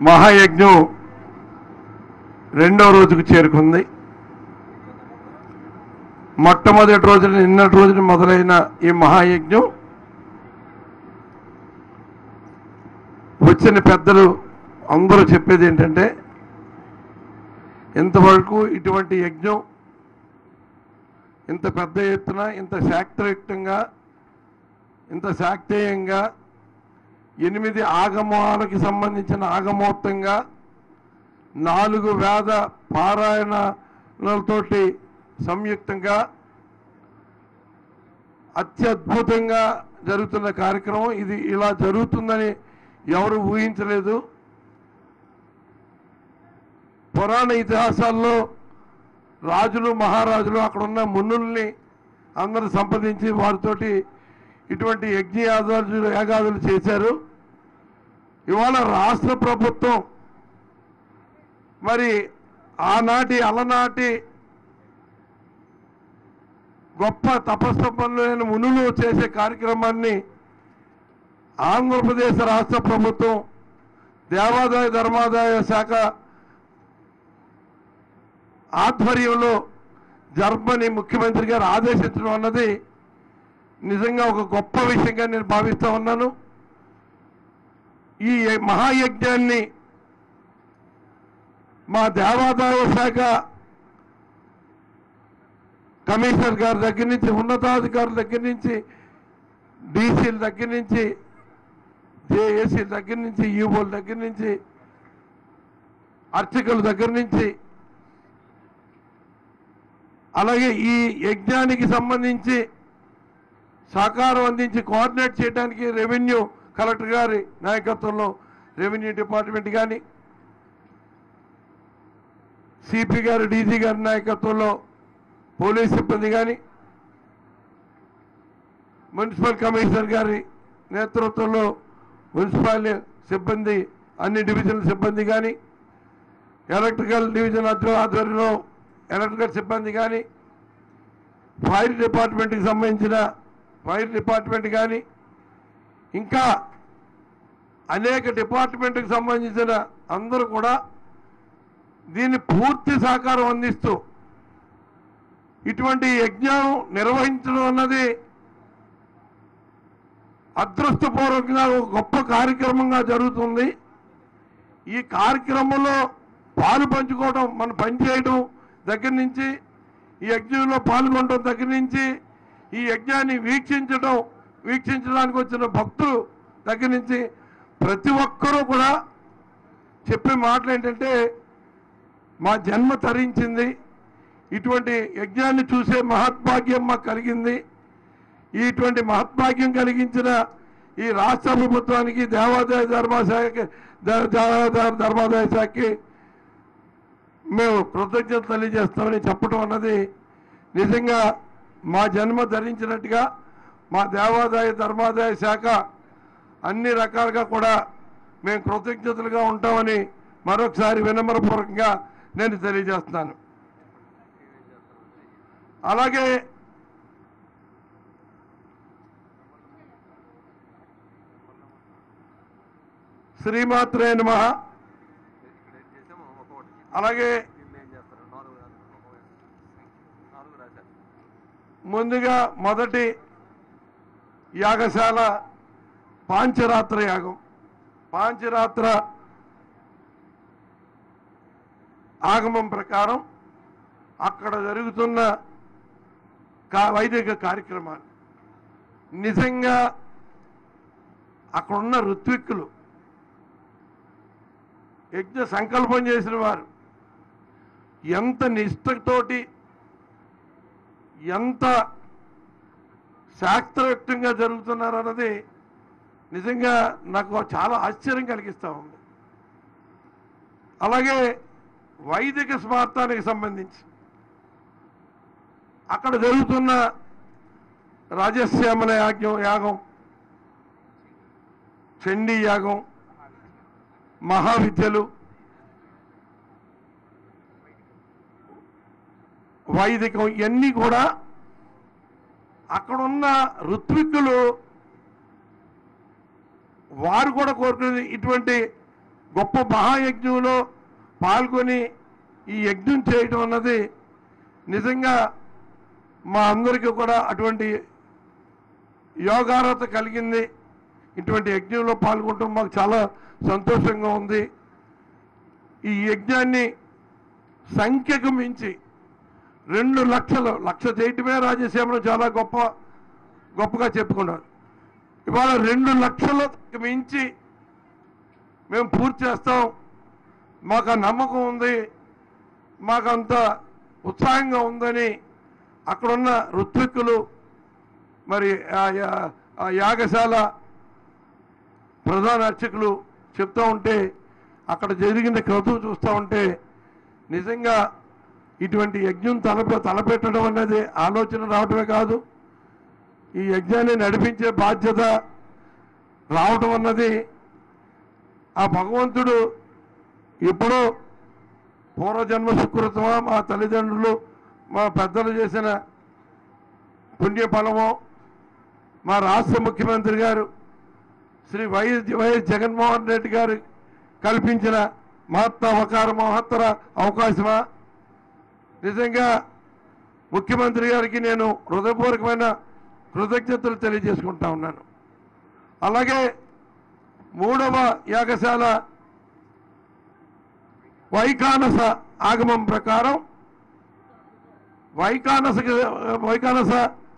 మహాయజ్ఞం రెండో రోజుకు చేరుకుంది మొట్టమొదటి రోజున నిన్నటి రోజున మొదలైన ఈ మహాయజ్ఞం వచ్చిన పెద్దలు అందరూ చెప్పేది ఏంటంటే ఇంతవరకు ఇటువంటి యజ్ఞం ఇంత పెద్ద ఎత్తున ఇంత శాక్తయుక్తంగా ఇంత శాక్తేయంగా ఎనిమిది ఆగమాలకి సంబంధించిన ఆగమోక్తంగా నాలుగు వేద పారాయణలతోటి సంయుక్తంగా అత్యద్భుతంగా జరుగుతున్న కార్యక్రమం ఇది ఇలా జరుగుతుందని ఎవరు ఊహించలేదు పురాణ ఇతిహాసాల్లో రాజులు మహారాజులు అక్కడ ఉన్న మున్నుల్ని అందరూ సంప్రదించి వారితోటి ఇటువంటి యజ్ఞ యాగాదులు యాగాదులు చేశారు ఇవాళ రాష్ట్ర ప్రభుత్వం మరి ఆనాటి అలనాటి గొప్ప తపస్సంపన్నులైన మునులు చేసే కార్యక్రమాన్ని ఆంధ్రప్రదేశ్ రాష్ట్ర ప్రభుత్వం దేవాదాయ ధర్మాదాయ శాఖ ఆధ్వర్యంలో జర్మనీ ముఖ్యమంత్రి గారు ఆదేశించడం అన్నది నిజంగా ఒక గొప్ప విషయంగా నేను భావిస్తా ఉన్నాను ఈ మహాయజ్ఞాన్ని మా దేవాదాయ శాఖ కమిషనర్ గారి దగ్గర నుంచి ఉన్నతాధికారుల దగ్గర నుంచి డీసీల దగ్గర నుంచి జేఏసీ దగ్గర నుంచి ఈఓల దగ్గర నుంచి అర్చకుల దగ్గర నుంచి అలాగే ఈ యజ్ఞానికి సంబంధించి సహకారం అందించి కోఆర్డినేట్ చేయడానికి రెవెన్యూ కలెక్టర్ గారి నాయకత్వంలో రెవెన్యూ డిపార్ట్మెంట్ కానీ సిపి గారు డీజీ గారి నాయకత్వంలో పోలీస్ సిబ్బంది కానీ మున్సిపల్ కమిషనర్ గారి నేతృత్వంలో మున్సిపల్ సిబ్బంది అన్ని డివిజన్ సిబ్బంది కానీ ఎలక్ట్రికల్ డివిజన్ ఆధ్వ- ఆధ్వర్యంలో ఎలక్ట్రికల్ సిబ్బంది కానీ ఫైర్ డిపార్ట్మెంట్కి సంబంధించిన ఫైర్ డిపార్ట్మెంట్ కానీ ఇంకా అనేక డిపార్ట్మెంట్కి సంబంధించిన అందరూ కూడా దీన్ని పూర్తి సహకారం అందిస్తూ ఇటువంటి యజ్ఞం నిర్వహించడం అన్నది అదృష్టపూర్వకంగా ఒక గొప్ప కార్యక్రమంగా జరుగుతుంది ఈ కార్యక్రమంలో పాలు పంచుకోవడం మనం పనిచేయడం దగ్గర నుంచి ఈ యజ్ఞంలో పాల్గొనడం దగ్గర నుంచి ఈ యజ్ఞాన్ని వీక్షించడం వీక్షించడానికి వచ్చిన భక్తులు దగ్గర నుంచి ప్రతి ఒక్కరూ కూడా చెప్పే మాటలు ఏంటంటే మా జన్మ తరించింది ఇటువంటి యజ్ఞాన్ని చూసే మహద్భాగ్యం మాకు కలిగింది ఇటువంటి మహద్భాగ్యం కలిగించిన ఈ రాష్ట్ర ప్రభుత్వానికి దేవాదాయ ధర్మాశాఖకి ధ- దేవాదాయ ధర్మాదాయ శాఖకి మేము కృతజ్ఞత తెలియజేస్తామని చెప్పడం అన్నది నిజంగా మా జన్మ ధరించినట్టుగా మా దేవాదాయ ధర్మాదాయ శాఖ అన్ని రకాలుగా కూడా మేము కృతజ్ఞతలుగా ఉంటామని మరొకసారి వినమ్రపూర్వకంగా నేను తెలియజేస్తున్నాను అలాగే శ్రీమాత్రే నమ అలాగే ముందుగా మొదటి యాగశాల పాంచరాత్ర యాగం పాంచరాత్ర ఆగమం ప్రకారం అక్కడ జరుగుతున్న కా వైదిక కార్యక్రమాలు నిజంగా అక్కడున్న ఋత్విక్కులు యజ్ఞ సంకల్పం చేసిన వారు ఎంత నిష్ఠతోటి ఎంత శాస్త్రయుక్తంగా జరుగుతున్నారు అన్నది నిజంగా నాకు చాలా ఆశ్చర్యం కలిగిస్తూ ఉంది అలాగే వైదిక స్మార్థానికి సంబంధించి అక్కడ జరుగుతున్న రాజశ్యామల యాజ్ఞం యాగం చండీ యాగం మహావిద్యలు వైదికం ఇవన్నీ కూడా అక్కడున్న ఋత్విక్కులు వారు కూడా కోరుకునేది ఇటువంటి గొప్ప మహాయజ్ఞంలో పాల్గొని ఈ యజ్ఞం చేయటం అన్నది నిజంగా మా అందరికీ కూడా అటువంటి యోగార్హత కలిగింది ఇటువంటి యజ్ఞంలో పాల్గొనడం మాకు చాలా సంతోషంగా ఉంది ఈ యజ్ఞాన్ని సంఖ్యకు మించి రెండు లక్షలు లక్ష చేయటమే రాజశ్యామను చాలా గొప్ప గొప్పగా చెప్పుకున్నారు ఇవాళ రెండు లక్షలకు మించి మేము పూర్తి చేస్తాం మాకు ఆ నమ్మకం ఉంది మాకు అంత ఉత్సాహంగా ఉందని అక్కడున్న ఋత్విక్కులు మరి ఆ యా- ఆ యాగశాల ప్రధాన అర్చకులు చెప్తూ ఉంటే అక్కడ జరిగిన క్రతువు చూస్తూ ఉంటే నిజంగా ఇటువంటి యజ్ఞం తలపె తలపెట్టడం అనేది ఆలోచన రావటమే కాదు ఈ యజ్ఞాన్ని నడిపించే బాధ్యత రావటం అన్నది ఆ భగవంతుడు ఎప్పుడో పూర్వజన్మ సుకృతమా మా తల్లిదండ్రులు మా పెద్దలు చేసిన పుణ్యఫలమో మా రాష్ట్ర ముఖ్యమంత్రి గారు శ్రీ వైఎస్ వైఎస్ జగన్మోహన్ రెడ్డి గారు కల్పించిన మహత్వకార మహత్తర అవకాశమా నిజంగా ముఖ్యమంత్రి గారికి నేను హృదయపూర్వకమైన కృతజ్ఞతలు తెలియజేసుకుంటా ఉన్నాను అలాగే మూడవ యాగశాల వైకానస ఆగమం ప్రకారం వైకానస వైకానస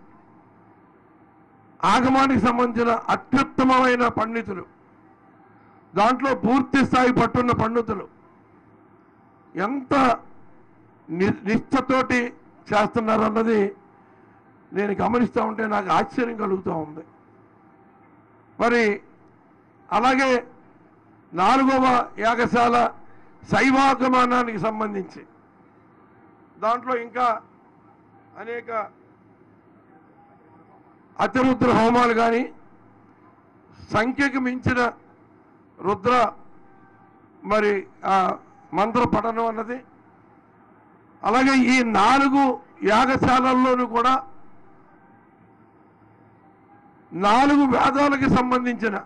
ఆగమానికి సంబంధించిన అత్యుత్తమమైన పండితులు దాంట్లో పూర్తి స్థాయి పట్టున్న పండితులు ఎంత ని- నిష్ఠతోటి చేస్తున్నారన్నది నేను గమనిస్తూ ఉంటే నాకు ఆశ్చర్యం కలుగుతూ ఉంది మరి అలాగే నాలుగవ యాగశాల శైవాగమనానికి సంబంధించి దాంట్లో ఇంకా అనేక అతిరుద్ర హోమాలు కానీ సంఖ్యకు మించిన రుద్ర మరి ఆ మంత్ర పఠనం అన్నది అలాగే ఈ నాలుగు యాగశాలల్లోనూ కూడా నాలుగు వేదాలకు సంబంధించిన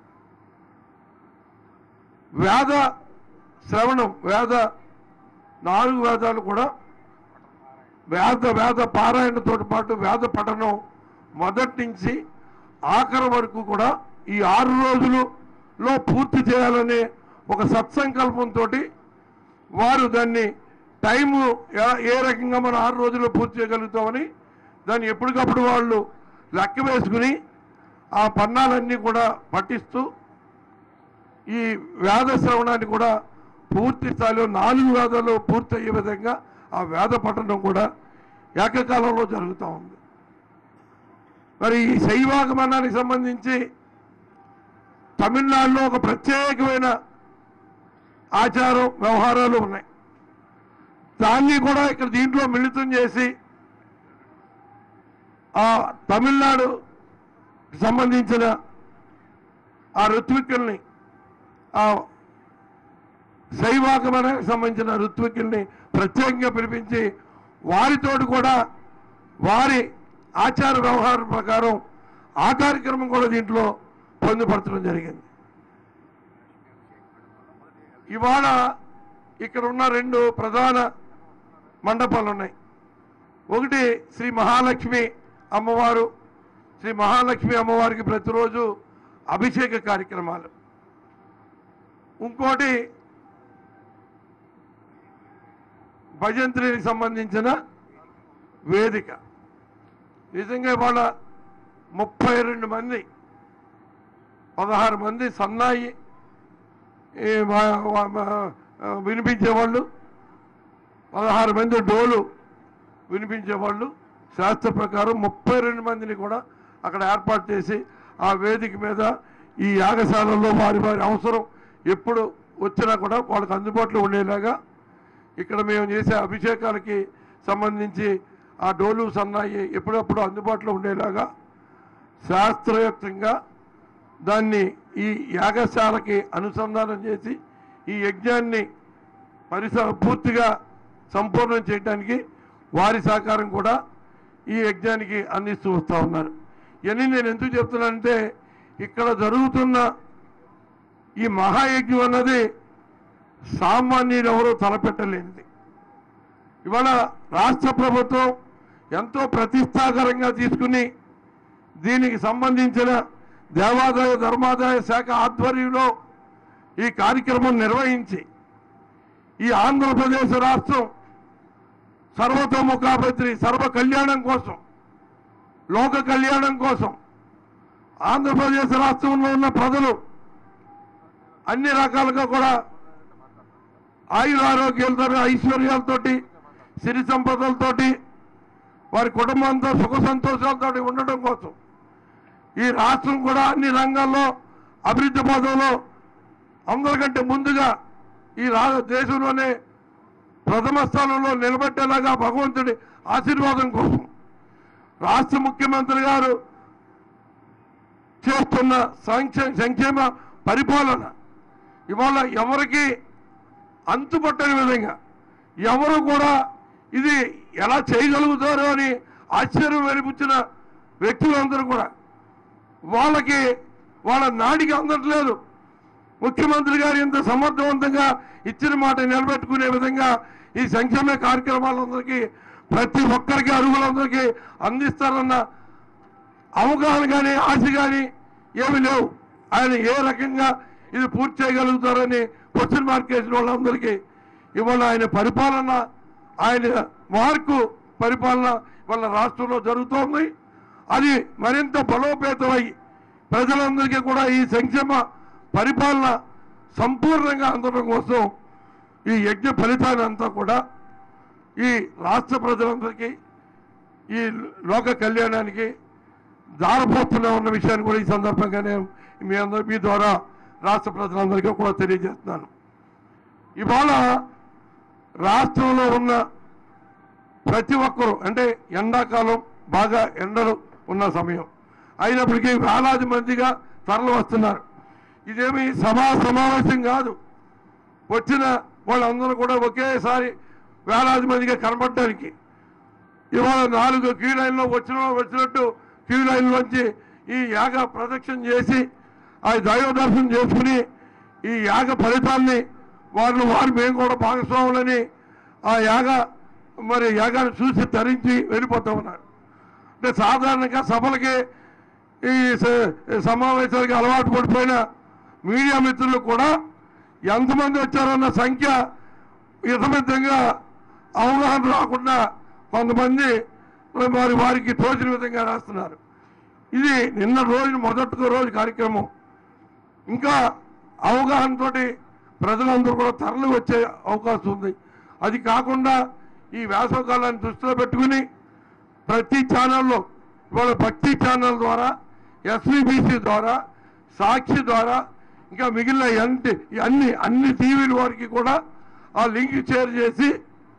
వేద శ్రవణం వేద నాలుగు వేదాలు కూడా వేద వేద పారాయణతో పాటు వేద పఠనం మొదటి నుంచి ఆఖరి వరకు కూడా ఈ ఆరు రోజులలో పూర్తి చేయాలనే ఒక సత్సంకల్పంతో వారు దాన్ని టైము ఏ- ఏ రకంగా మనం ఆరు రోజుల్లో పూర్తి చేయగలుగుతామని దాన్ని ఎప్పటికప్పుడు వాళ్ళు లెక్క వేసుకుని ఆ పన్నాలన్నీ కూడా పఠిస్తూ ఈ వేద శ్రవణాన్ని కూడా పూర్తి స్థాయిలో నాలుగు వేదాలు పూర్తి అయ్యే విధంగా ఆ వేద పఠనం కూడా ఏకకాలంలో జరుగుతూ ఉంది మరి ఈ శైవాగమనానికి సంబంధించి తమిళనాడులో ఒక ప్రత్యేకమైన ఆచారం వ్యవహారాలు ఉన్నాయి దాన్ని కూడా ఇక్కడ దీంట్లో మిళితం చేసి ఆ తమిళనాడు సంబంధించిన ఆ ఋత్వికుల్ని ఆ శైవాగమనానికి సంబంధించిన ఋత్వికుల్ని ప్రత్యేకంగా పిలిపించి వారితోటి కూడా వారి ఆచార వ్యవహారం ప్రకారం ఆ కార్యక్రమం కూడా దీంట్లో పొందుపరచడం జరిగింది ఇవాళ ఇక్కడ ఉన్న రెండు ప్రధాన మండపాలు ఉన్నాయి ఒకటి శ్రీ మహాలక్ష్మి అమ్మవారు శ్రీ మహాలక్ష్మి అమ్మవారికి ప్రతిరోజు అభిషేక కార్యక్రమాలు ఇంకోటి భజంత్రికి సంబంధించిన వేదిక నిజంగా ఇవాళ ముప్పై రెండు మంది పదహారు మంది సన్నాయి ఈ మా- మా- మా- వినిపించేవాళ్ళు పదహారు మంది డోలు వినిపించేవాళ్ళు శాస్త్ర ప్రకారం ముప్పై రెండు మందిని కూడా అక్కడ ఏర్పాటు చేసి ఆ వేదిక మీద ఈ యాగశాలలో వారి వారి అవసరం ఎప్పుడు వచ్చినా కూడా వాళ్ళకి అందుబాటులో ఉండేలాగా ఇక్కడ మేము చేసే అభిషేకాలకి సంబంధించి ఆ డోలు సన్నాయి ఎప్పుడప్పుడు అందుబాటులో ఉండేలాగా శాస్త్రయుక్తంగా దాన్ని ఈ యాగశాలకి అనుసంధానం చేసి ఈ యజ్ఞాన్ని పరిసర పూర్తిగా సంపూర్ణం చేయడానికి వారి సహకారం కూడా ఈ యజ్ఞానికి అందిస్తూ వస్తూ ఉన్నారు ఇవన్నీ నేను ఎందుకు చెప్తున్నానంటే ఇక్కడ జరుగుతున్న ఈ మహాయజ్ఞం అన్నది సామాన్యులు ఎవరూ తలపెట్టలేనిది ఇవాళ రాష్ట్ర ప్రభుత్వం ఎంతో ప్రతిష్టాకరంగా తీసుకుని దీనికి సంబంధించిన దేవాదాయ ధర్మాదాయ శాఖ ఆధ్వర్యంలో ఈ కార్యక్రమం నిర్వహించి ఈ ఆంధ్రప్రదేశ్ రాష్ట్రం సర్వతోముఖాభివృద్ధి సర్వ కళ్యాణం కోసం లోక కళ్యాణం కోసం ఆంధ్రప్రదేశ్ రాష్ట్రంలో ఉన్న ప్రజలు అన్ని రకాలుగా కూడా ఆయుర ఆరోగ్యాలతో ఐశ్వర్యాలతోటి సిరి సంపదలతోటి వారి కుటుంబంతో సుఖ సంతోషాలతో ఉండడం కోసం ఈ రాష్ట్రం కూడా అన్ని రంగాల్లో అభివృద్ధి పదంలో అందరికంటే ముందుగా ఈ రా దేశంలోనే ప్రథమ స్థానంలో నిలబెట్టేలాగా భగవంతుడి ఆశీర్వాదం కోసం రాష్ట్ర ముఖ్యమంత్రి గారు చేస్తున్న సంక్షే సంక్షేమ పరిపాలన ఇవాళ ఎవరికి అంతుపట్టని విధంగా ఎవరు కూడా ఇది ఎలా చేయగలుగుతారో అని ఆశ్చర్యం వెలిపించిన వ్యక్తులందరూ కూడా వాళ్ళకి వాళ్ళ నాడికి అందట్లేదు ముఖ్యమంత్రి గారు ఇంత సమర్థవంతంగా ఇచ్చిన మాట నిలబెట్టుకునే విధంగా ఈ సంక్షేమ కార్యక్రమాలందరికీ ప్రతి ఒక్కరికి అరుగులందరికీ అందిస్తారన్న అవగాహన కానీ ఆశ కానీ ఏమి లేవు ఆయన ఏ రకంగా ఇది పూర్తి చేయగలుగుతారని క్వశ్చన్ మార్క్ వేసిన వాళ్ళందరికీ ఇవాళ ఆయన పరిపాలన ఆయన మార్కు పరిపాలన వాళ్ళ రాష్ట్రంలో జరుగుతోంది అది మరింత బలోపేతమై ప్రజలందరికీ కూడా ఈ సంక్షేమ పరిపాలన సంపూర్ణంగా అందడం కోసం ఈ యజ్ఞ ఫలితాన్ని అంతా కూడా ఈ రాష్ట్ర ప్రజలందరికీ ఈ లోక కళ్యాణానికి దారపోతున్నా ఉన్న విషయాన్ని కూడా ఈ సందర్భంగా నేను మీ అందరి మీ ద్వారా రాష్ట్ర ప్రజలందరికీ కూడా తెలియజేస్తున్నాను ఇవాళ రాష్ట్రంలో ఉన్న ప్రతి ఒక్కరూ అంటే ఎండాకాలం బాగా ఎండలు ఉన్న సమయం అయినప్పటికీ వేలాది మందిగా తరలి వస్తున్నారు ఇదేమి సభా సమావేశం కాదు వచ్చిన వాళ్ళందరూ కూడా ఒకేసారి వేలాది మందిగా కనబడడానికి ఇవాళ నాలుగు క్యూ లైన్లో వచ్చిన వాళ్ళు వచ్చినట్టు క్యూ లైన్లోంచి ఈ యాగ ప్రదక్షిణ చేసి ఆ దైవ దర్శనం చేసుకుని ఈ యాగ ఫలితాన్ని వాళ్ళు వారు మేము కూడా భాగస్వాములని ఆ యాగ మరి యాగాన్ని చూసి తరించి వెళ్ళిపోతూ ఉన్నారు అంటే సాధారణంగా సభలకి ఈ స- సమావేశాలకి అలవాటు పడిపోయిన మీడియా మిత్రులు కూడా ఎంతమంది వచ్చారన్న సంఖ్య ఇతమితంగా అవగాహన రాకుండా కొంతమంది వారి వారికి తోచిన విధంగా రాస్తున్నారు ఇది నిన్న రోజు మొదటి రోజు కార్యక్రమం ఇంకా అవగాహనతోటి ప్రజలందరూ కూడా తరలి వచ్చే అవకాశం ఉంది అది కాకుండా ఈ వేసవకాలాన్ని దృష్టిలో పెట్టుకుని ప్రతి ఛానల్లో ఇవాళ భక్తి ఛానల్ ద్వారా ఎస్విబిసి ద్వారా సాక్షి ద్వారా ఇంకా మిగిలిన అన్ని అన్ని అన్ని టీవీల వారికి కూడా ఆ లింక్ షేర్ చేసి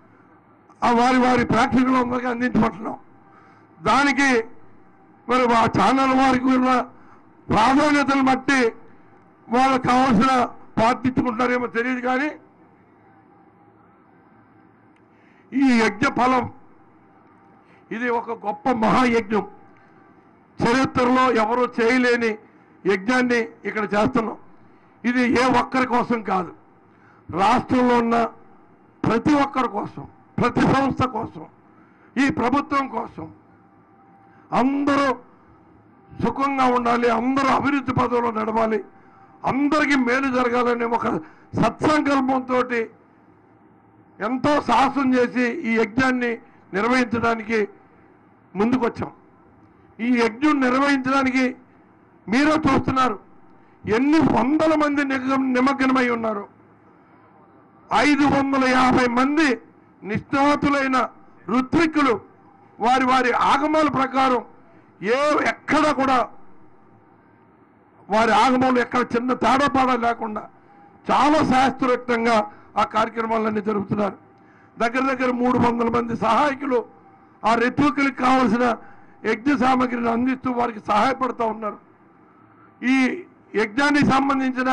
ఆ వారి వారి ప్రేక్షకులందరికీ అందించబడుతున్నాం దానికి మరి ఆ ఛానల్ వారికి ఉన్న ప్రాధాన్యతను బట్టి వాళ్ళకి కావాల్సిన పాటించుకుంటారేమో తెలియదు కానీ ఈ యజ్ఞ ఫలం ఇది ఒక గొప్ప మహాయజ్ఞం చరిత్రలో ఎవరు చేయలేని యజ్ఞాన్ని ఇక్కడ చేస్తున్నాం ఇది ఏ ఒక్కరి కోసం కాదు రాష్ట్రంలో ఉన్న ప్రతి ఒక్కరి కోసం ప్రతి సంస్థ కోసం ఈ ప్రభుత్వం కోసం అందరూ సుఖంగా ఉండాలి అందరూ అభివృద్ధి పదంలో నడవాలి అందరికీ మేలు జరగాలనే ఒక సత్సంకల్పంతో ఎంతో సాహసం చేసి ఈ యజ్ఞాన్ని నిర్వహించడానికి ముందుకొచ్చాం ఈ యజ్ఞం నిర్వహించడానికి మీరే చూస్తున్నారు ఎన్ని వందల మంది నిగ- నిమగ్నమై ఉన్నారు ఐదు వందల యాభై మంది నిష్ణాతులైన ఋత్విక్కులు వారి వారి ఆగమాల ప్రకారం ఏ ఎక్కడ కూడా వారి ఆగమంలో ఎక్కడ చిన్న తేడాపాడా లేకుండా చాలా శాస్త్రయుక్తంగా ఆ కార్యక్రమాలన్నీ జరుపుతున్నారు దగ్గర దగ్గర మూడు వందల మంది సహాయకులు ఆ ఋత్వికులకు కావలసిన యజ్ఞ సామగ్రిని అందిస్తూ వారికి సహాయపడుతూ ఉన్నారు ఈ యజ్ఞానికి సంబంధించిన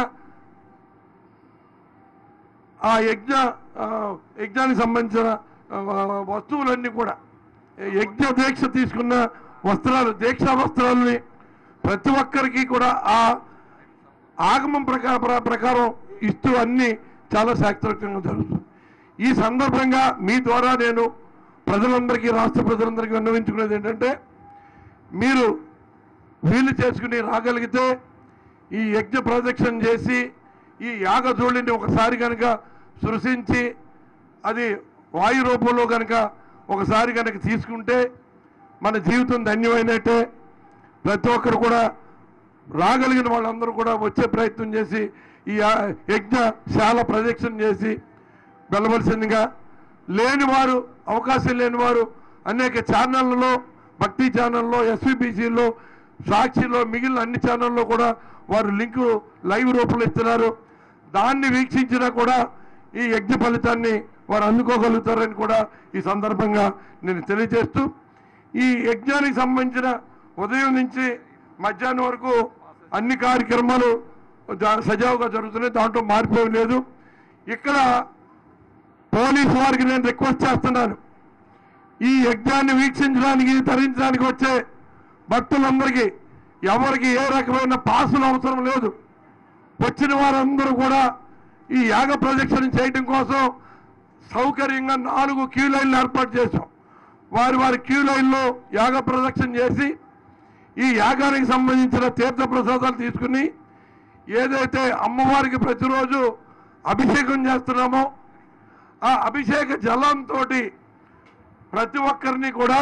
ఆ యజ్ఞ ఆ, యజ్ఞానికి సంబంధించిన ఆ, వస్తువులన్నీ కూడా యజ్ఞ దీక్ష తీసుకున్న వస్త్రాలు దీక్షా వస్త్రాలని ప్రతి ఒక్కరికి కూడా ఆ ఆగమం ప్రకార ప్ర- ప్రకారం ఇస్తూ అన్ని చాలా శాస్త్రోక్తంగా జరుగుతుంది ఈ సందర్భంగా మీ ద్వారా నేను ప్రజలందరికీ రాష్ట్ర ప్రజలందరికీ విన్నవించుకునేది ఏంటంటే మీరు వీలు చేసుకుని రాగలిగితే ఈ యజ్ఞ ప్రదక్షిణ చేసి ఈ యాగజోళిని ఒకసారి కనుక సృష్టించి అది వాయు రూపంలో కనుక ఒకసారి కనుక తీసుకుంటే మన జీవితం ధన్యమైనట్టే ప్రతి ఒక్కరు కూడా రాగలిగిన వాళ్ళందరూ కూడా వచ్చే ప్రయత్నం చేసి ఈ యా- యజ్ఞశాల ప్రదక్షిణ చేసి వెళ్ళవలసిందిగా లేని వారు అవకాశం లేని వారు అనేక ఛానళ్ళలో భక్తి ఛానల్లో ఎస్విబిసిలో సాక్షిలో మిగిలిన అన్ని ఛానల్లో కూడా వారు లింకు లైవ్ రూపంలో ఇస్తున్నారు దాన్ని వీక్షించినా కూడా ఈ యజ్ఞ ఫలితాన్ని వారు అందుకోగలుగుతారని కూడా ఈ సందర్భంగా నేను తెలియజేస్తూ ఈ యజ్ఞానికి సంబంధించిన ఉదయం నుంచి మధ్యాహ్నం వరకు అన్ని కార్యక్రమాలు జా- సజావుగా జరుగుతున్నాయి దాంట్లో మార్పు ఏమీ లేదు ఇక్కడ పోలీసు వారికి నేను రిక్వెస్ట్ చేస్తున్నాను ఈ యజ్ఞాన్ని వీక్షించడానికి తరించడానికి వచ్చే భక్తులందరికీ ఎవరికి ఏ రకమైన పాసులు అవసరం లేదు వచ్చిన వారందరూ కూడా ఈ యాగ ప్రదక్షిణ చేయడం కోసం సౌకర్యంగా నాలుగు క్యూ లైన్లు ఏర్పాటు చేశాం వారి వారి క్యూ లైన్లో యాగ ప్రదక్షిణ చేసి ఈ యాగానికి సంబంధించిన తీర్థ ప్రసాదాలు తీసుకుని ఏదైతే అమ్మవారికి ప్రతిరోజు అభిషేకం చేస్తున్నామో ఆ అభిషేక జలంతో ప్రతి ఒక్కరిని కూడా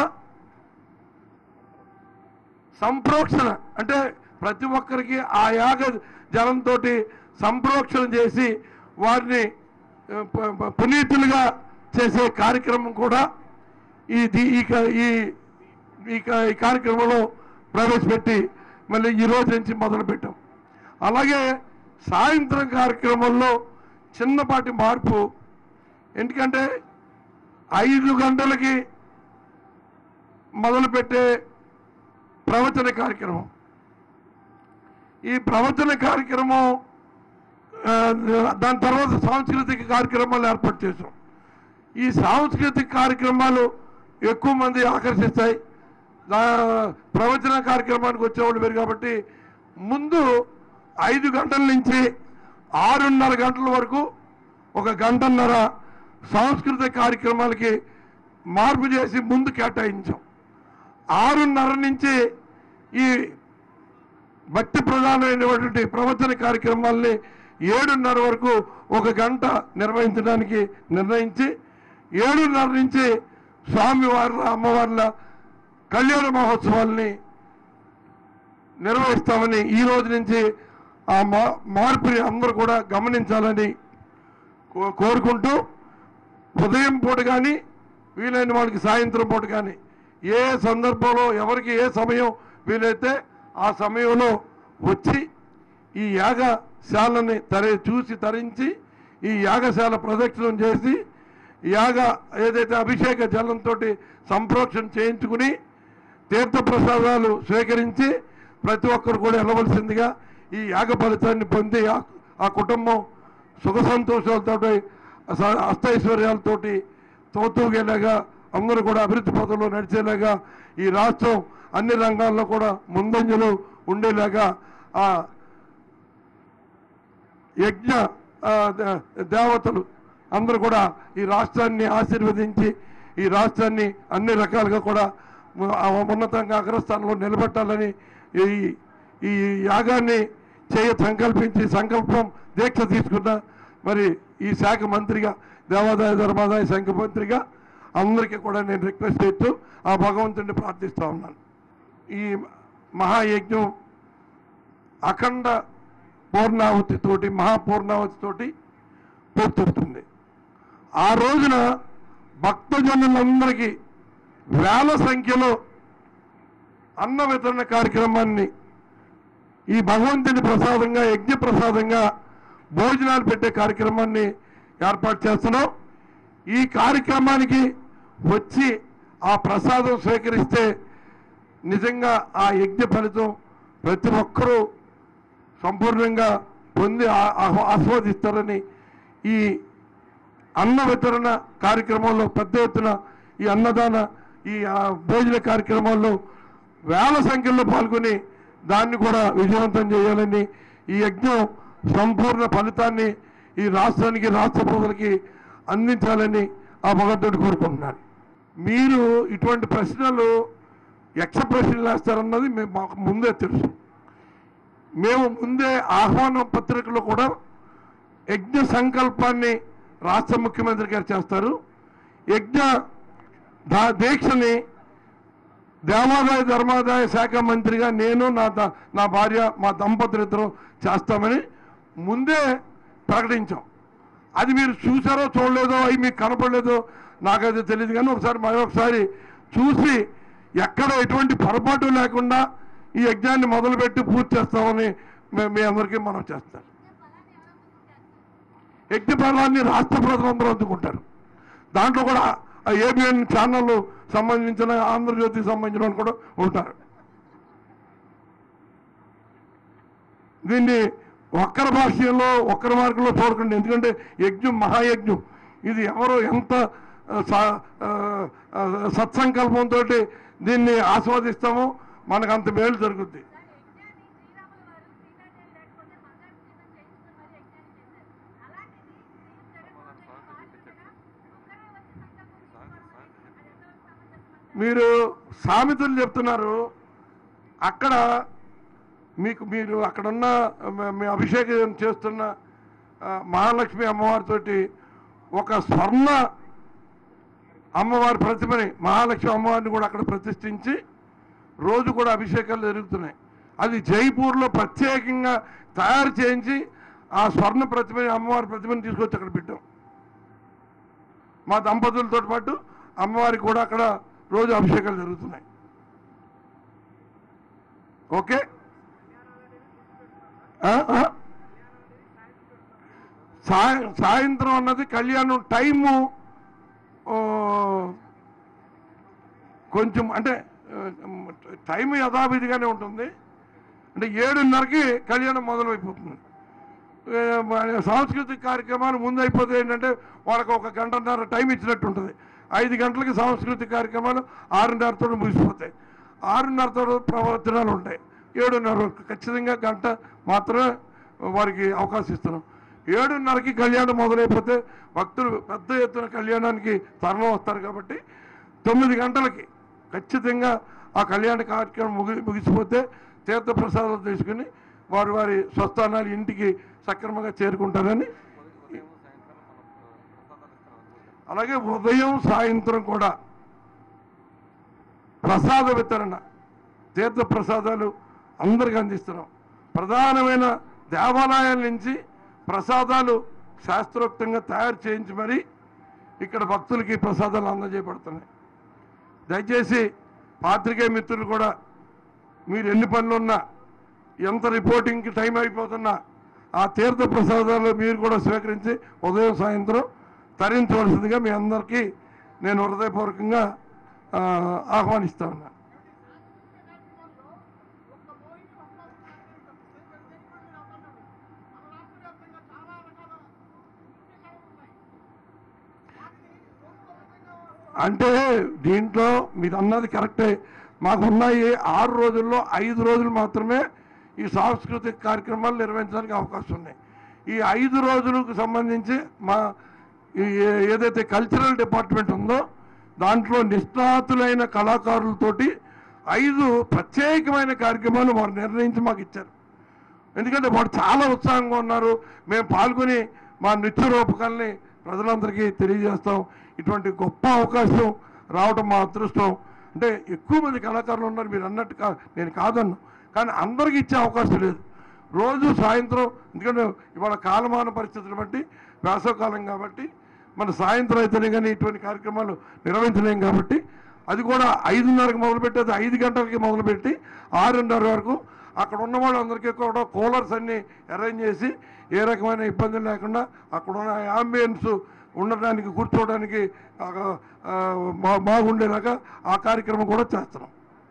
సంప్రోక్షణ అంటే ప్రతి ఒక్కరికి ఆ యాగ జలంతో సంప్రోక్షణ చేసి వారిని ఆ, ప- ప- పునీతులుగా చేసే కార్యక్రమం కూడా ఈ ది- ఈ క- ఈ ఈ క- ఈ కార్యక్రమంలో ప్రవేశపెట్టి మళ్ళీ ఈ రోజు నుంచి మొదలు పెట్టాం అలాగే సాయంత్రం కార్యక్రమంలో చిన్నపాటి మార్పు ఎందుకంటే ఐదు గంటలకి మొదలుపెట్టే ప్రవచన కార్యక్రమం ఈ ప్రవచన కార్యక్రమం ఆ, దాని తర్వాత సాంస్కృతిక కార్యక్రమాలు ఏర్పాటు చేసాం ఈ సాంస్కృతిక కార్యక్రమాలు ఎక్కువ మంది ఆకర్షిస్తాయి దా- ప్రవచన కార్యక్రమానికి వచ్చేవాళ్ళు వేరు కాబట్టి ముందు ఐదు గంటల నుంచి ఆరున్నర గంటల వరకు ఒక గంటన్నర సాంస్కృతిక కార్యక్రమాలకి మార్పు చేసి ముందు కేటాయించాం ఆరున్నర నుంచి ఈ భక్తి ప్రధానమైనటువంటి ప్రవచన కార్యక్రమాల్ని ఏడున్నర వరకు ఒక గంట నిర్వహించడానికి నిర్ణయించి ఏడున్నర నుంచి స్వామివార్ల అమ్మవార్ల కళ్యాణ మహోత్సవాల్ని నిర్వహిస్తామని ఈ రోజు నుంచి ఆ మా మార్పుని అందరూ కూడా గమనించాలని కో- కోరుకుంటూ ఉదయం పూట కానీ వీలైన వాళ్ళకి సాయంత్రం పూట కానీ ఏ సందర్భంలో ఎవరికి ఏ సమయం వీలైతే ఆ సమయంలో వచ్చి ఈ యాగశాలని తరి చూసి తరించి ఈ యాగశాల ప్రదక్షిణం చేసి యాగ ఏదైతే అభిషేక జలంతో సంప్రోక్షణ చేయించుకుని తీర్థ ప్రసాదాలు స్వీకరించి ప్రతి ఒక్కరు కూడా వెళ్ళవలసిందిగా ఈ యాగ ఫలితాన్ని పొంది ఆ- ఆ కుటుంబం సుఖ సంతోషాలతో అష్టైశ్వర్యాలతోటి తోతూగేలాగా అందరూ కూడా అభివృద్ధి పథంలో నడిచేలాగా ఈ రాష్ట్రం అన్ని రంగాల్లో కూడా ముందంజలో ఉండేలాగా ఆ యజ్ఞ ఆ, దే- దేవతలు అందరూ కూడా ఈ రాష్ట్రాన్ని ఆశీర్వదించి ఈ రాష్ట్రాన్ని అన్ని రకాలుగా కూడా ము- ఆ ఉన్నతంగా అగ్రస్థానంలో నిలబెట్టాలని ఈ ఈ యాగాన్ని చేయ సంకల్పించి సంకల్పం దీక్ష తీసుకున్న మరి ఈ శాఖ మంత్రిగా దేవాదాయ ధర్మాదాయ శాఖ మంత్రిగా అందరికీ కూడా నేను రిక్వెస్ట్ చేస్తూ ఆ భగవంతుడిని ప్రార్థిస్తూ ఉన్నాను ఈ మహాయజ్ఞం అఖండ పూర్ణావతితోటి మహాపూర్ణావతితోటి పూర్తవుతుంది ఆ రోజున భక్తజనులందరికీ వేల సంఖ్యలో అన్న వితరణ కార్యక్రమాన్ని ఈ భగవంతుని ప్రసాదంగా యజ్ఞ ప్రసాదంగా భోజనాలు పెట్టే కార్యక్రమాన్ని ఏర్పాటు చేస్తున్నాం ఈ కార్యక్రమానికి వచ్చి ఆ ప్రసాదం స్వీకరిస్తే నిజంగా ఆ యజ్ఞ ఫలితం ప్రతి ఒక్కరూ సంపూర్ణంగా పొంది ఆ- ఆహ్వా- ఆస్వాదిస్తారని ఈ అన్న వితరణ కార్యక్రమంలో పెద్ద ఎత్తున ఈ అన్నదాన ఈ ఆ, భోజన కార్యక్రమాల్లో వేల సంఖ్యలో పాల్గొని దాన్ని కూడా విజయవంతం చేయాలని ఈ యజ్ఞం సంపూర్ణ ఫలితాన్ని ఈ రాష్ట్రానికి రాష్ట్ర ప్రజలకి అందించాలని ఆ భగవంతుడు కోరుకుంటున్నాను మీరు ఇటువంటి ప్రశ్నలు యక్ష ప్రశ్నలు వేస్తారన్నది మేము మాకు ముందే తెలుసు మేము ముందే ఆహ్వానం పత్రికలో కూడా యజ్ఞ సంకల్పాన్ని రాష్ట్ర ముఖ్యమంత్రి గారు చేస్తారు యజ్ఞ దా దీక్షని దేవాదాయ ధర్మాదాయ శాఖ మంత్రిగా నేను నా ద- నా భార్య మా దంపతులిద్దరం చేస్తామని ముందే ప్రకటించాం అది మీరు చూసారో చూడలేదో అవి మీకు కనపడలేదో నాకైతే తెలియదు కానీ ఒకసారి మరొకసారి చూసి ఎక్కడ ఎటువంటి పొరపాటు లేకుండా ఈ యజ్ఞాన్ని మొదలుపెట్టి పూర్తి చేస్తామని మే- మీ అందరికీ మనం చేస్తాం యజ్ఞ ఫలాన్ని రాష్ట్ర ప్రజలందరూ అందుకుంటారు దాంట్లో కూడా ఏబిఎన్ ఛానల్ సంబంధించిన ఆంధ్రజ్యోతికి సంబంధించిన వాళ్ళు కూడా ఉంటారు దీన్ని ఒక్కరి భాషలో ఒక్కరి మార్గంలో చూడకండి ఎందుకంటే యజ్ఞం మహాయజ్ఞం ఇది ఎవరు ఎంత ఆ, స- ఆ, ఆ, సత్సంకల్పంతో దీన్ని ఆస్వాదిస్తామో మనకు అంత మేలు జరుగుద్ది మీరు సామెతలు చెప్తున్నారు అక్కడ మీకు మీరు అక్కడున్న మ- మీ అభిషేకం చేస్తున్న ఆ, మహాలక్ష్మి అమ్మవారితోటి ఒక స్వర్ణ అమ్మవారి ప్రతిమని మహాలక్ష్మి అమ్మవారిని కూడా అక్కడ ప్రతిష్ఠించి రోజు కూడా అభిషేకాలు జరుగుతున్నాయి అది జైపూర్లో ప్రత్యేకంగా తయారు చేయించి ఆ స్వర్ణ ప్రతిమని అమ్మవారి ప్రతిమని తీసుకొచ్చి అక్కడ పెట్టాం మా దంపతులతో పాటు అమ్మవారికి కూడా అక్కడ రోజు అభిషేకాలు జరుగుతున్నాయి ఓకే ఆ, ఆ? సాయ సాయంత్రం అన్నది కళ్యాణం టైము ఓ, కొంచెం అంటే ఆ, టైం యథావిధిగానే ఉంటుంది అంటే ఏడున్నరకి కళ్యాణం మొదలైపోతుంది ఏ, మన సాంస్కృతిక కార్యక్రమాలు ముందు అయిపోతే ఏంటంటే వాళ్ళకి ఒక గంటన్నర టైం ఇచ్చినట్టు ఉంటుంది ఐదు గంటలకి సాంస్కృతిక కార్యక్రమాలు ఆరున్నరతో ముగిసిపోతాయి ఆరున్నరతో ప్రవచనాలు ఉంటాయి ఏడున్నర వరకు ఖచ్చితంగా గంట మాత్రమే వారికి అవకాశం ఇస్తున్నాం ఏడున్నరకి కళ్యాణం మొదలైపోతే భక్తులు పెద్ద ఎత్తున కళ్యాణానికి తరలి వస్తారు కాబట్టి తొమ్మిది గంటలకి ఖచ్చితంగా ఆ కళ్యాణ కార్యక్రమం ముగి ముగిసిపోతే తీర్థప్రసాదాలు తీసుకుని వారి వారి స్వస్థానాలు ఇంటికి సక్రమంగా చేరుకుంటారని అలాగే ఉదయం సాయంత్రం కూడా ప్రసాద వితరణ తీర్థ ప్రసాదాలు అందరికి అందిస్తున్నాం ప్రధానమైన దేవాలయాల నుంచి ప్రసాదాలు శాస్త్రోక్తంగా తయారు చేయించి మరీ ఇక్కడ భక్తులకి ప్రసాదాలు అందజేయబడుతున్నాయి దయచేసి పాత్రికేయ మిత్రులు కూడా మీరు ఎన్ని పనులున్నా ఎంత రిపోర్టింగ్కి టైం అయిపోతున్నా ఆ తీర్థ ప్రసాదాలు మీరు కూడా స్వీకరించి ఉదయం సాయంత్రం తరించవలసిందిగా మీ అందరికీ నేను హృదయపూర్వకంగా ఆ, ఆహ్వానిస్తా ఉన్నా అంటే దీంట్లో మీరు అన్నది కరెక్టే మాకు ఉన్నాయి ఆరు రోజుల్లో ఐదు రోజులు మాత్రమే ఈ సాంస్కృతిక కార్యక్రమాలు నిర్వహించడానికి అవకాశం ఉన్నాయి ఈ ఐదు రోజులకు సంబంధించి మా ఈ ఏ- ఏదైతే కల్చరల్ డిపార్ట్మెంట్ ఉందో దాంట్లో నిష్ణాతులైన కళాకారులతోటి ఐదు ప్రత్యేకమైన కార్యక్రమాలు వారు నిర్ణయించి మాకు ఇచ్చారు ఎందుకంటే వాడు చాలా ఉత్సాహంగా ఉన్నారు మేము పాల్గొని మా నృత్య రూపకాల్ని ప్రజలందరికీ తెలియజేస్తాం ఇటువంటి గొప్ప అవకాశం రావడం మా అదృష్టం అంటే ఎక్కువ మంది కళాకారులు ఉన్నారు మీరు అన్నట్టు కా నేను కాదన్ను కానీ అందరికీ ఇచ్చే అవకాశం లేదు రోజు సాయంత్రం ఎందుకంటే ఇవాళ కాలమాన పరిస్థితులు బట్టి వేసవకాలం కాబట్టి మన సాయంత్రం అయితేనే కానీ ఇటువంటి కార్యక్రమాలు నిర్వహించలేం కాబట్టి అది కూడా ఐదున్నరకు మొదలుపెట్టేది ఐదు గంటలకి మొదలుపెట్టి ఆరున్నర వరకు అక్కడ ఉన్న వాళ్ళందరికీ కూడా కూలర్స్ అన్ని అరేంజ్ చేసి ఏ రకమైన ఇబ్బందులు లేకుండా అక్కడ ఉన్న అంబియన్స్ ఉండడానికి కూర్చోవడానికి ఆ, ఆ, బా- బాగుండేలాగా ఆ కార్యక్రమం కూడా చేస్తున్నాం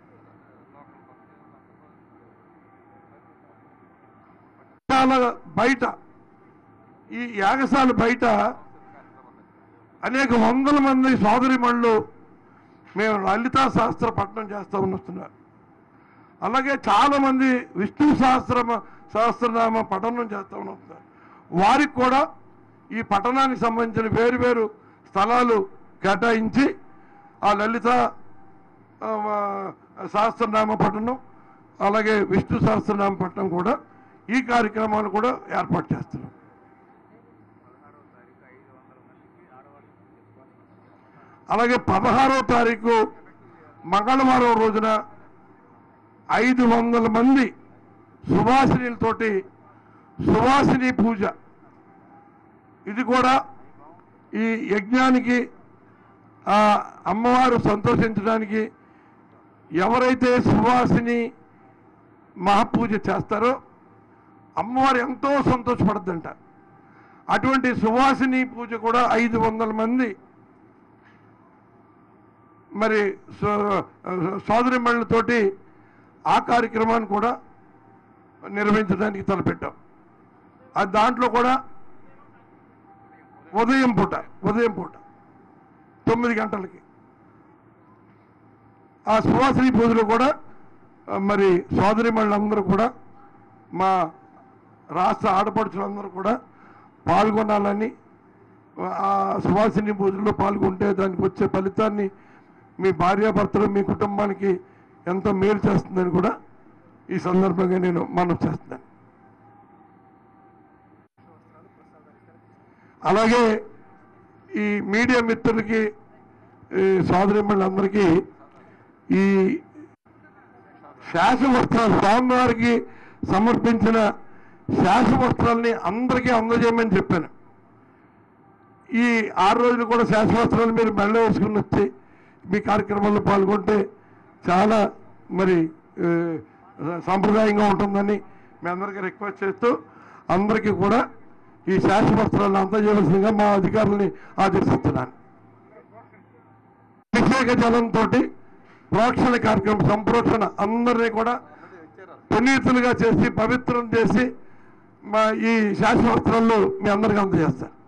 యాగశాల బయట ఈ యాగశాల బయట అనేక వందల మంది సోదరిమణులు మేము లలితా శాస్త్ర పట్టణం చేస్తూ వస్తున్నారు అలాగే చాలా మంది విష్ణు సహస్రమ సహస్రనామ పఠనం చేస్తూ ఉన్నారు వారికి కూడా ఈ పట్టణానికి సంబంధించిన వేరు వేరు స్థలాలు కేటాయించి ఆ లలిత ఆ, ఆ, సహస్రనామ పట్టణం అలాగే విష్ణు సహస్రనామ పట్టణం కూడా ఈ కార్యక్రమాలు కూడా ఏర్పాటు చేస్తున్నాం అలాగే పదహారో తారీఖు మంగళవారం రోజున ఐదు వందల మంది సువాసినిలతోటి సువాసిని పూజ ఇది కూడా ఈ యజ్ఞానికి ఆ అమ్మవారు సంతోషించడానికి ఎవరైతే సువాసిని మహాపూజ చేస్తారో అమ్మవారు ఎంతో సంతోషపడద్దంట అటువంటి సువాసిని పూజ కూడా ఐదు వందల మంది మరి సోదరి మళ్ళతోటి ఆ కార్యక్రమాన్ని కూడా నిర్వహించడానికి తలపెట్టాం అది దాంట్లో కూడా ఉదయం పూట ఉదయం పూట తొమ్మిది గంటలకి ఆ సువాసిని పూజలో కూడా ఆ, మరి సోదరి మళ్ళందరూ కూడా మా రాష్ట్ర ఆడపడుచులందరూ కూడా పాల్గొనాలని ఆ సువాసిని పూజలో పాల్గొంటే దానికి వచ్చే ఫలితాన్ని మీ భార్యాభర్తలు మీ కుటుంబానికి ఎంతో మేలు చేస్తుందని కూడా ఈ సందర్భంగా నేను మనం చేస్తున్నాను అలాగే ఈ మీడియా మిత్రులకి ఈ సోదరిమ్మలందరికీ ఈ శాసవస్త్రాలు స్వామివారికి సమర్పించిన శాసవస్త్రాలని అందరికీ అందజేయమని చెప్పాను ఈ ఆరు రోజులు కూడా శాసవస్త్రాలు మీరు మెళ్ళ వేసుకుని వచ్చి మీ కార్యక్రమంలో పాల్గొంటే చాలా మరి ఏ, సాంప్రదాయంగా ఉంటుందని మీ అందరికీ రిక్వెస్ట్ చేస్తూ అందరికీ కూడా ఈ శాసవస్త్రాలను అందజేయవలసిందిగా మా అధికారులని ఆదేశిస్తున్నాను అభిషేక జలంతో ప్రోక్షణ కార్యక్రమం సంప్రోక్షణ అందరినీ కూడా పునీతులుగా చేసి పవిత్రం చేసి మా ఈ శాసవస్త్రాలు మీ అందరికీ అందజేస్తారు